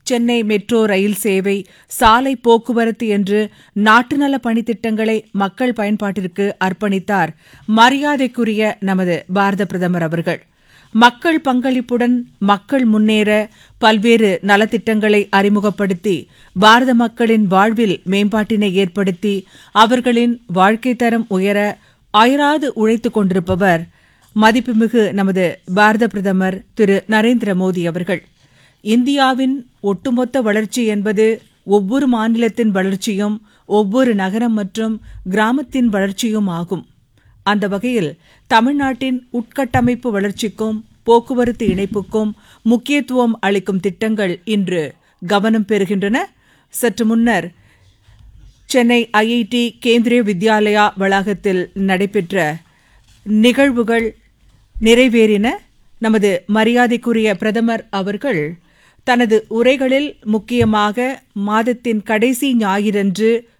Chennai metro rail சேவை சாலை போக்குவரத்து என்று நாட்டு நல பணித்திட்டங்களை மக்கள் பயன்பாட்டிற்கு அர்ப்பணித்தார் மரியாதைக்குரிய நமது பாரத பிரதமர் அவர்கள் மக்கள் பங்களிப்புடன் மக்கள் முன்னேற பல்வேறு நலத்திட்டங்களை அறிமுகப்படுத்தி பாரத மக்களின் வாழ்வில் மேம்பாட்டினை ஏற்படுத்தி அவர்களின் வாழ்க்கை தரம் உயர அயராது உழைத்துக் கொண்டிருப்பவர் மதிப்புமிகு நமது பாரத பிரதமர் திரு நரேந்திர மோடி அவர்கள் இந்தியாவின் ஒட்டுமொத்த வளர்ச்சி என்பது ஒவ்வொரு மாநிலத்தின் வளர்ச்சியும் ஒவ்வொரு நகரம் மற்றும் கிராமத்தின் வளர்ச்சியும் ஆகும் அந்த வகையில் தமிழ்நாட்டின் உட்கட்டமைப்பு வளர்ச்சிக்கும் போக்குவரத்து இணைப்புக்கும் முக்கியத்துவம் அளிக்கும் திட்டங்கள் இன்று கவனம் பெறுகின்றன சற்று முன்னர் சென்னை ஐஐடி கேந்திரிய வித்யாலயா வளாகத்தில் நடைபெற்ற நிகழ்வுகள் நிறைவேறின நமது மரியாதைக்குரிய பிரதமர் அவர்கள் தனது உரைகளில் முக்கியமாக மாதத்தின் கடைசி ஞாயிறன்று